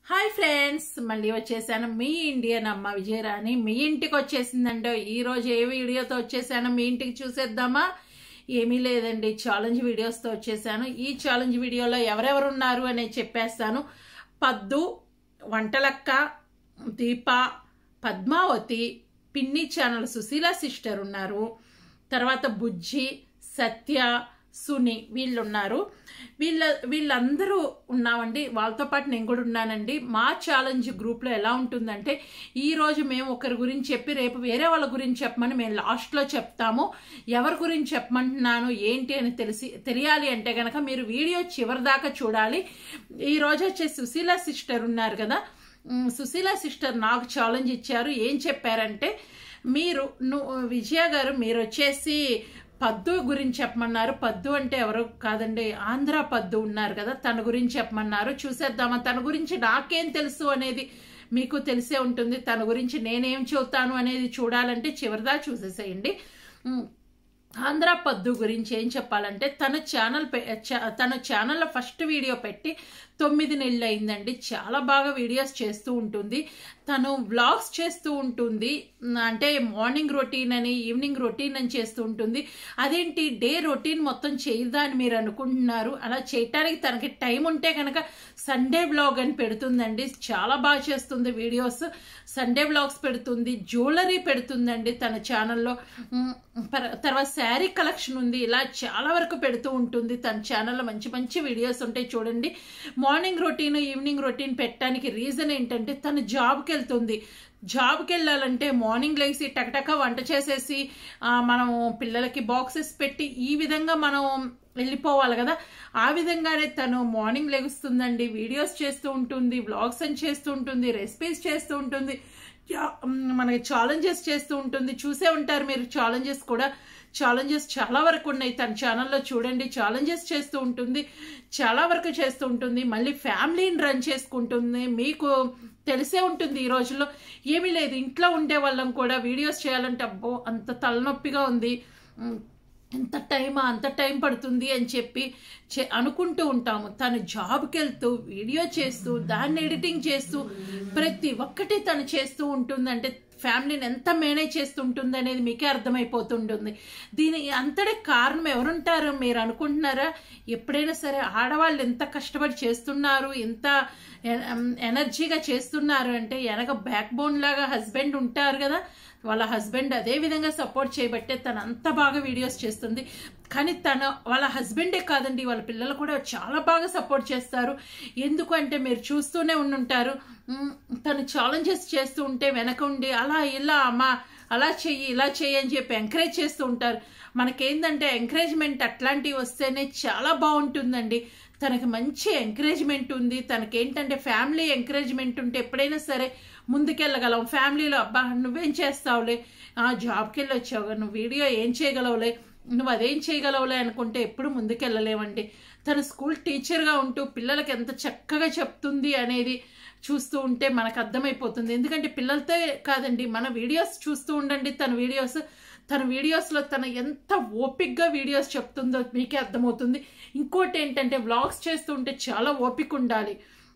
hi friends మళ్ళీ వచ్చేసాను మీ Indian అమ్మ విజయరాణి మీ ఇంటికి వచ్చేసిందండో ఈ రోజు ఏ వీడియోతో వచ్చేసాను మీ ఇంటికి చూసేద్దామా ఏమీ లేదండి ఛాలెంజ్ వీడియోస్తో వచ్చేసాను ఈ ఛాలెంజ్ వీడియోలో ఎవరెవరు ఉన్నారు అనేది చెప్పేస్తాను పద్దు వంటలక్క దీప పద్మావతి పిన్ని ఛానల్ సుశీల సిస్టర్ ఉన్నారు తర్వాత బుజ్జి సత్య సుని వీళ్ళు ఉన్నారు వీళ్ళ వీళ్ళందరూ ఉన్నామండి వాళ్ళతో పాటు నేను కూడా ఉన్నానండి మా ఛాలెంజ్ గ్రూప్లో ఎలా ఉంటుందంటే ఈ రోజు మేము ఒకరి గురించి చెప్పి రేపు వేరే వాళ్ళ గురించి చెప్పమని మేము లాస్ట్లో చెప్తాము ఎవరి గురించి చెప్పమంటున్నాను ఏంటి అని తెలిసి తెలియాలి అంటే కనుక మీరు వీడియో చివరి దాకా చూడాలి ఈ రోజు వచ్చే సుశీల సిస్టర్ ఉన్నారు కదా ఉమ్, సుశీల సిస్టర్ నాకు ఛాలెంజ్ ఇచ్చారు ఏం చెప్పారంటే మీరు నువ్వు విజయ గారు మీరు వచ్చేసి పద్దు గురించి చెప్పమన్నారు పద్దు అంటే ఎవరు కాదండి ఆంధ్ర పద్దు ఉన్నారు కదా తన గురించి చెప్పమన్నారు చూసేద్దామా తన గురించి నాకేం తెలుసు అనేది మీకు తెలిసే ఉంటుంది తన గురించి నేనేం చెబుతాను అనేది చూడాలంటే చివరిదా చూసేసేయండి ఉమ్, ఆంధ్ర పద్దు గురించి ఏం చెప్పాలంటే తన ఛానల్ పె- చ- తన ఛానల్లో ఫస్ట్ వీడియో పెట్టి తొమ్మిది నెలలు అయిందండి చాలా బాగా వీడియోస్ చేస్తూ ఉంటుంది తను వ్లాగ్స్ చేస్తూ ఉంటుంది ఉమ్, అంటే మార్నింగ్ రొటీన్ అని ఈవినింగ్ రొటీన్ అని చేస్తూ ఉంటుంది అదేంటి డే రొటీన్ మొత్తం చేయదా అని మీరు అనుకుంటున్నారు అలా చేయటానికి తనకి టైం ఉంటే కనుక సండే బ్లాగ్ అని పెడుతుందండి చాలా బాగా చేస్తుంది వీడియోస్ సండే బ్లాగ్స్ పెడుతుంది జ్యువెలరీ పెడుతుందండి తన ఛానల్లో ఉమ్, పర- తర్వాత శారీ కలెక్షన్ ఉంది ఇలా చాలా వరకు పెడుతూ ఉంటుంది తన ఛానల్లో మంచి మంచి వీడియోస్ ఉంటాయి చూడండి మార్నింగ్ రొటీన్ ఈవినింగ్ రొటీన్ పెట్టడానికి రీజన్ ఏంటంటే తను జాబ్కి వెళ్తుంది జాబ్కి వెళ్ళాలంటే మార్నింగ్ లేచి టకటక వంట చేసేసి ఆ, మనం పిల్లలకి బాక్సెస్ పెట్టి ఈ విధంగా మనం వెళ్ళిపోవాలి కదా ఆ విధంగానే తను మార్నింగ్ లెగుస్తుందండి వీడియోస్ చేస్తూ ఉంటుంది వ్లాగ్స్ అని చేస్తూ ఉంటుంది రెసిపీస్ చేస్తూ ఉంటుంది యా- మ్, మనకి ఛాలెంజెస్ చేస్తూ ఉంటుంది చూసే ఉంటారు మీరు ఛాలెంజెస్ కూడా ఛాలెంజెస్ చాలా వరకు ఉన్నాయి తన ఛానల్లో చూడండి ఛాలెంజెస్ చేస్తూ ఉంటుంది చాలా వరకు చేస్తూ ఉంటుంది మళ్ళీ ఫ్యామిలీని రన్ చేసుకుంటుంది మీకు తెలిసే ఉంటుంది ఈ రోజుల్లో ఏమీ లేదు ఇంట్లో ఉండే వాళ్ళం కూడా వీడియోస్ చేయాలంటే అబ్బో అంత తలనొప్పిగా ఉంది మ్, ఎంత టైమా అంత టైం పడుతుంది అని చెప్పి చే- అనుకుంటూ ఉంటాము తను జాబ్కి వెళ్తూ వీడియో చేస్తూ దాన్ని ఎడిటింగ్ చేస్తూ ప్రతి ఒక్కటి తను చేస్తూ ఉంటుందంటే ఫ్యామిలీని ఎంత మేనేజ్ చేస్తుంటుంది అనేది మీకే అర్థమైపోతుంటుంది దీని అంతటి కారణం ఎవరుంటారు మీరు అనుకుంటున్నారా ఎప్పుడైనా సరే ఆడవాళ్ళు ఎంత కష్టపడి చేస్తున్నారు ఎంత ఎ- ఎనర్జీగా చేస్తున్నారు అంటే వెనక బ్యాక్ బోన్ లాగా హస్బెండ్ ఉంటారు కదా వాళ్ళ హస్బెండ్ అదే విధంగా సపోర్ట్ చేయబట్టే తను అంత బాగా వీడియోస్ చేస్తుంది కానీ తన వాళ్ళ హస్బెండే కాదండి వాళ్ళ పిల్లలు కూడా చాలా బాగా సపోర్ట్ చేస్తారు ఎందుకు అంటే మీరు చూస్తూనే ఉండుంటారు ఉమ్, తను ఛాలెంజెస్ చేస్తూ ఉంటే వెనక ఉండి అలా ఇలా అమ్మా అలా చెయ్యి ఇలా చెయ్యి అని చెప్పి ఎంకరేజ్ చేస్తూ ఉంటారు మనకేందంటే ఎంకరేజ్మెంట్ అట్లాంటివి వస్తేనే చాలా బాగుంటుందండి తనకి మంచి ఎంకరేజ్మెంట్ ఉంది తనకేంటంటే ఫ్యామిలీ ఎంకరేజ్మెంట్ ఉంటే ఎప్పుడైనా సరే ముందుకెళ్ళగలం ఫ్యామిలీలో అబ్బా నువ్వేం చేస్తావులే ఆ జాబ్కి వెళ్ళి వచ్చావు నువ్వు వీడియో ఏం చేయగలవులే నువ్వు అదేం చేయగలవులే అనుకుంటే ఎప్పుడు ముందుకెళ్ళలేమండి తను స్కూల్ టీచర్గా ఉంటూ పిల్లలకి ఎంత చక్కగా చెప్తుంది అనేది చూస్తూ ఉంటే మనకు అర్థమైపోతుంది ఎందుకంటే పిల్లలతో కాదండి మన వీడియోస్ చూస్తూ ఉండండి తన వీడియోస్ తన వీడియోస్లో తన ఎంత ఓపిక్గా వీడియోస్ చెప్తుందో మీకే అర్థమవుతుంది ఇంకోటి ఏంటంటే వ్లాగ్స్ చేస్తుంటే చాలా ఓపిక ఉండాలి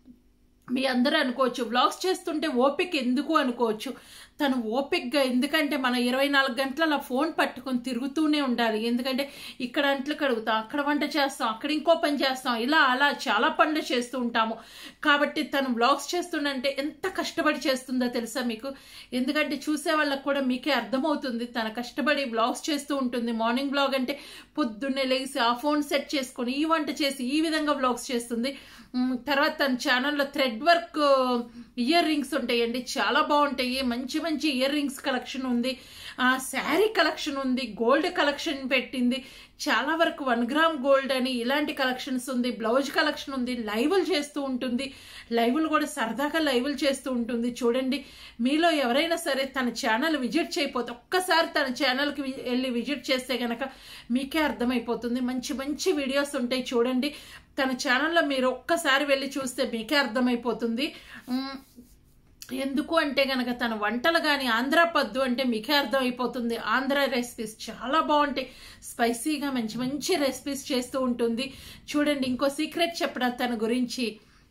మీ అందరూ అనుకోవచ్చు వ్లాగ్స్ చేస్తుంటే ఓపిక ఎందుకు అనుకోవచ్చు తను ఓపికగా ఎందుకంటే మనం ఇరవై నాలుగు గంటలు అలా ఫోన్ పట్టుకొని తిరుగుతూనే ఉండాలి ఎందుకంటే ఇక్కడ అంట్లు కడుగుతాం అక్కడ వంట చేస్తాం అక్కడ ఇంకో పని చేస్తాం ఇలా అలా చాలా పనులు చేస్తూ ఉంటాము కాబట్టి తను వ్లాగ్స్ చేస్తుండంటే ఎంత కష్టపడి చేస్తుందో తెలుసా మీకు ఎందుకంటే చూసే వాళ్ళకి కూడా మీకే అర్థమవుతుంది తన కష్టపడి వ్లాగ్స్ చేస్తూ ఉంటుంది మార్నింగ్ బ్లాగ్ అంటే పొద్దున్నే లేచి ఆ ఫోన్ సెట్ చేసుకొని ఈ వంట చేసి ఈ విధంగా వ్లాగ్స్ చేస్తుంది ఉమ్, తర్వాత తన ఛానల్లో థ్రెడ్ వర్క్ ఇయర్ రింగ్స్ ఉంటాయండి చాలా బాగుంటాయి మంచి మంచి ఇయర్ రింగ్స్ కలెక్షన్ ఉంది ఆ శారీ కలెక్షన్ ఉంది గోల్డ్ కలెక్షన్ పెట్టింది చాలా వరకు వన్ గ్రామ్ గోల్డ్ అని ఇలాంటి కలెక్షన్స్ ఉంది బ్లౌజ్ కలెక్షన్ ఉంది లైవ్లు చేస్తూ ఉంటుంది లైవ్లు కూడా సరదాగా లైవ్లు చేస్తూ ఉంటుంది చూడండి మీలో ఎవరైనా సరే తన ఛానల్ విజిట్ చేయకపోతే ఒక్కసారి తన ఛానల్కి వి- వెళ్ళి విజిట్ చేస్తే గనక మీకే అర్థమైపోతుంది మంచి మంచి వీడియోస్ ఉంటాయి చూడండి తన ఛానల్లో మీరు ఒక్కసారి వెళ్ళి చూస్తే మీకే అర్థమైపోతుంది ఉమ్, ఎందుకు అంటే గనక తన వంటలు కానీ ఆంధ్ర పద్దు అంటే మీకే అర్థమైపోతుంది ఆంధ్ర రెసిపీస్ చాలా బాగుంటాయి స్పైసీగా మంచి మంచి రెసిపీస్ చేస్తూ ఉంటుంది చూడండి ఇంకో సీక్రెట్ చెప్పడం తన గురించి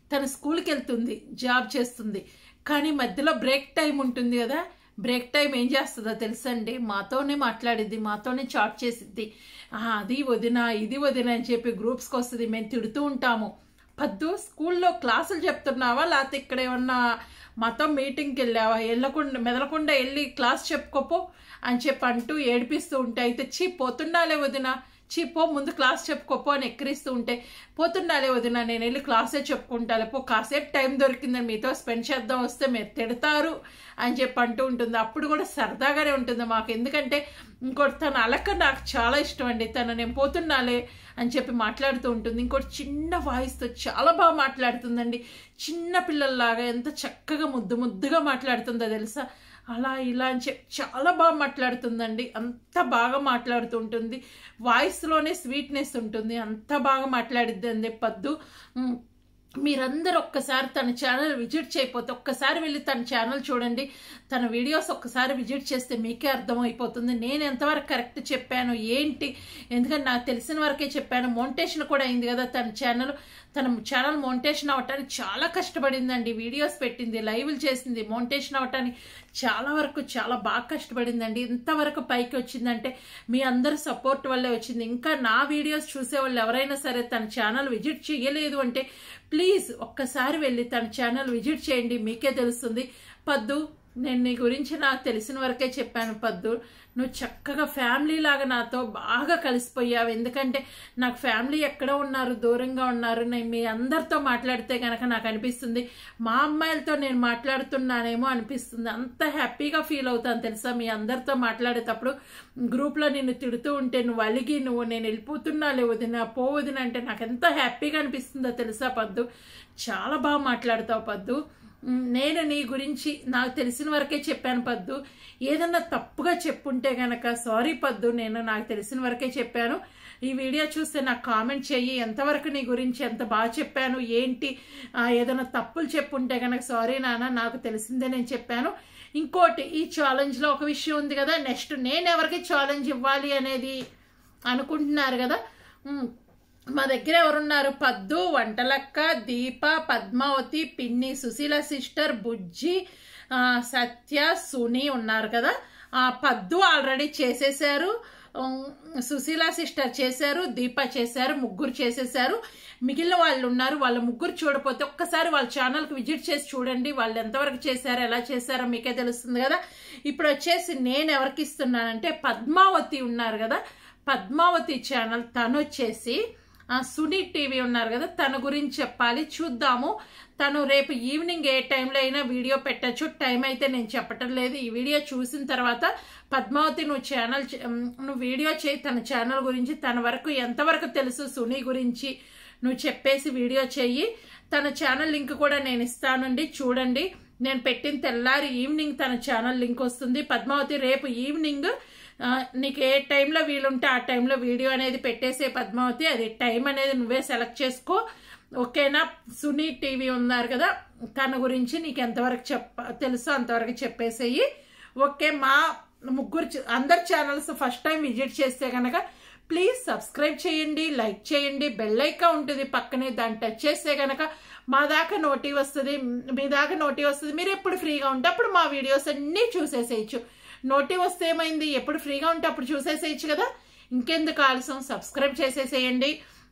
తను స్కూల్కి వెళ్తుంది జాబ్ చేస్తుంది కానీ మధ్యలో బ్రేక్ టైం ఉంటుంది కదా బ్రేక్ టైం ఏం చేస్తుందో తెలుసండి మాతోనే మాట్లాడిద్ది మాతోనే చాట్ చేసిద్ది "ఆ, అది వదిన ఇది వదిన అని చెప్పి గ్రూప్స్కి వస్తుంది మేము తిడుతూ ఉంటాము పద్దు స్కూల్లో క్లాసులు చెప్తున్నావా లేకపోతే ఇక్కడ ఏమన్నా మాతో మీటింగ్కి వెళ్ళావా వెళ్ళకుండా మెదలకుండా వెళ్ళి క్లాస్ చెప్పుకోపో అని చెప్పి అంటూ ఏడిపిస్తూ ఉంటే అయితే చీ పోతున్నాలే వదిన చీ పో ముందు క్లాస్ చెప్పుకోపో అని ఎక్కిరిస్తూ ఉంటే పోతున్నాలే వదిన నేను వెళ్ళి క్లాసే చెప్పుకుంటాలే పో కాసేపు టైం దొరికిందని మీతో స్పెండ్ చేద్దాం వస్తే మీరు తిడతారు అని చెప్పి అంటూ ఉంటుంది అప్పుడు కూడా సరదాగానే ఉంటుంది మాకు ఎందుకంటే ఇంకోటి తన అలక నాకు చాలా ఇష్టం అండి తను నేను పోతున్నాలే అని చెప్పి మాట్లాడుతూ ఉంటుంది ఇంకోటి చిన్న వాయిస్తో చాలా బాగా మాట్లాడుతుందండి చిన్న పిల్లల్లాగా ఎంత చక్కగా ముద్దు ముద్దుగా మాట్లాడుతుందో తెలుసా అలా ఇలా అని చెప్పి చాలా బాగా మాట్లాడుతుందండి అంత బాగా మాట్లాడుతూ ఉంటుంది వాయిస్లోనే స్వీట్నెస్ ఉంటుంది అంత బాగా మాట్లాడిద్దండి పద్దు ఉమ్, మీరందరూ ఒక్కసారి తన ఛానల్ విజిట్ చేయకపోతే ఒక్కసారి వెళ్ళి తన ఛానల్ చూడండి తన వీడియోస్ ఒక్కసారి విజిట్ చేస్తే మీకే అర్థమైపోతుంది నేను ఎంతవరకు కరెక్ట్ చెప్పాను ఏంటి ఎందుకంటే నాకు తెలిసిన వరకే చెప్పాను మోంటేషన్ కూడా అయింది కదా తన ఛానల్ తన ఛానల్ మోంటేషన్ అవ్వటానికి చాలా కష్టపడిందండి వీడియోస్ పెట్టింది లైవ్లు చేసింది మోంటేషన్ అవ్వటానికి చాలా వరకు చాలా బాగా కష్టపడిందండి ఇంతవరకు పైకి వచ్చిందంటే మీ అందరి సపోర్ట్ వల్లే వచ్చింది ఇంకా నా వీడియోస్ చూసే వాళ్ళు ఎవరైనా సరే తన ఛానల్ విజిట్ చేయలేదు అంటే ప్లీజ్ ఒక్కసారి వెళ్ళి తన ఛానల్ విజిట్ చేయండి మీకే తెలుస్తుంది పద్దు నేను నీ గురించి నాకు తెలిసిన వరకే చెప్పాను పద్దు నువ్వు చక్కగా ఫ్యామిలీ లాగా నాతో బాగా కలిసిపోయావు ఎందుకంటే నాకు ఫ్యామిలీ ఎక్కడ ఉన్నారు దూరంగా ఉన్నారు నేను మీ అందరితో మాట్లాడితే కనుక నాకు అనిపిస్తుంది మా అమ్మాయిలతో నేను మాట్లాడుతున్నానేమో అనిపిస్తుంది అంత హ్యాపీగా ఫీల్ అవుతాను తెలుసా మీ అందరితో మాట్లాడేటప్పుడు గ్రూప్లో నిన్ను తిడుతూ ఉంటే నువ్వు అలిగి నువ్వు నేను వెళ్ళిపోతున్నాలే వదిన పో వదిన అంటే నాకు ఎంత హ్యాపీగా అనిపిస్తుందో తెలుసా పద్దు చాలా బాగా మాట్లాడతావు పద్దు ఉమ్, నేను నీ గురించి నాకు తెలిసిన వరకే చెప్పాను పద్దు ఏదన్నా తప్పుగా చెప్పుంటే గనక సారీ పద్దు నేను నాకు తెలిసిన వరకే చెప్పాను ఈ వీడియో చూస్తే నాకు కామెంట్ చెయ్యి ఎంతవరకు నీ గురించి ఎంత బాగా చెప్పాను ఏంటి ఆ, ఏదైనా తప్పులు చెప్పుంటే కనుక సారీ నాన్న నాకు తెలిసిందే నేను చెప్పాను ఇంకోటి ఈ ఛాలెంజ్లో ఒక విషయం ఉంది కదా నెక్స్ట్ నేను ఎవరికి ఛాలెంజ్ ఇవ్వాలి అనేది అనుకుంటున్నారు కదా ఉమ్, మా దగ్గర ఎవరున్నారు పద్దు వంటలక్క దీప పద్మావతి పిన్ని సుశీల సిస్టర్ బుజ్జి ఆ, సత్య సుని ఉన్నారు కదా ఆ పద్దు ఆల్రెడీ చేసేసారు ఉమ్, సుశీల సిస్టర్ చేశారు దీప చేశారు ముగ్గురు చేసేసారు మిగిలిన వాళ్ళు ఉన్నారు వాళ్ళ ముగ్గురు చూడపోతే ఒక్కసారి వాళ్ళ ఛానల్కి విజిట్ చేసి చూడండి వాళ్ళు ఎంతవరకు చేశారో ఎలా చేశారో మీకే తెలుస్తుంది కదా ఇప్పుడు వచ్చేసి నేను ఎవరికి ఇస్తున్నానంటే పద్మావతి ఉన్నారు కదా పద్మావతి ఛానల్ తను వచ్చేసి ఆ, సునీ టీవీ ఉన్నారు కదా తన గురించి చెప్పాలి చూద్దాము తను రేపు ఈవినింగ్ ఏ టైంలో అయినా వీడియో పెట్టచ్చు టైం అయితే నేను చెప్పటం లేదు ఈ వీడియో చూసిన తర్వాత పద్మావతి నువ్వు ఛానల్ చే- ఉమ్, నువ్వు వీడియో చేయి తన ఛానల్ గురించి తన వరకు ఎంతవరకు తెలుసు సునీ గురించి నువ్వు చెప్పేసి వీడియో చెయ్యి తన ఛానల్ లింక్ కూడా నేను ఇస్తానండి చూడండి నేను పెట్టిన తెల్లారి ఈవినింగ్ తన ఛానల్ లింక్ వస్తుంది పద్మావతి రేపు ఈవినింగ్ ఆ, నీకు ఏ టైంలో వీలుంటే ఆ టైంలో వీడియో అనేది పెట్టేసే పద్మావతి అది టైం అనేది నువ్వే సెలెక్ట్ చేసుకో ఓకేనా సునీ టీవీ ఉన్నారు కదా తన గురించి నీకు ఎంతవరకు చెప్ప తెలుసో అంతవరకు చెప్పేసేయి ఓకే మా ముగ్గురు చ- అందరి ఛానల్స్ ఫస్ట్ టైం విజిట్ చేస్తే కనుక ప్లీజ్ సబ్స్క్రైబ్ చేయండి లైక్ చేయండి బెల్ ఐకా ఉంటుంది పక్కనే దాన్ని టచ్ చేస్తే కనుక మా దాకా నోటి వస్తుంది మీ దాకా నోటి వస్తుంది మీరు ఎప్పుడు ఫ్రీగా ఉంటే అప్పుడు మా వీడియోస్ అన్నీ చూసేసేయచ్చు నోటి వస్తే ఏమైంది ఎప్పుడు ఫ్రీగా ఉంటే అప్పుడు చూసేసేయచ్చు కదా ఇంకెందుకు ఆలస్యం సబ్స్క్రైబ్ చేసేసేయండి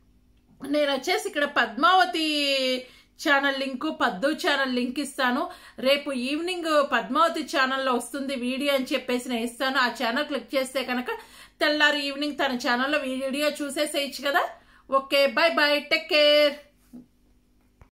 నేను వచ్చేసి ఇక్కడ Padmavati channel link Paddu channel link ఇస్తాను రేపు ఈవినింగ్ పద్మావతి ఛానల్లో వస్తుంది వీడియో అని చెప్పేసి నేను ఇస్తాను ఆ ఛానల్ క్లిక్ చేస్తే కనుక తెల్లారి ఈవినింగ్ తన ఛానల్లో వీడియో చూసేసేయచ్చు కదా okay bye bye take care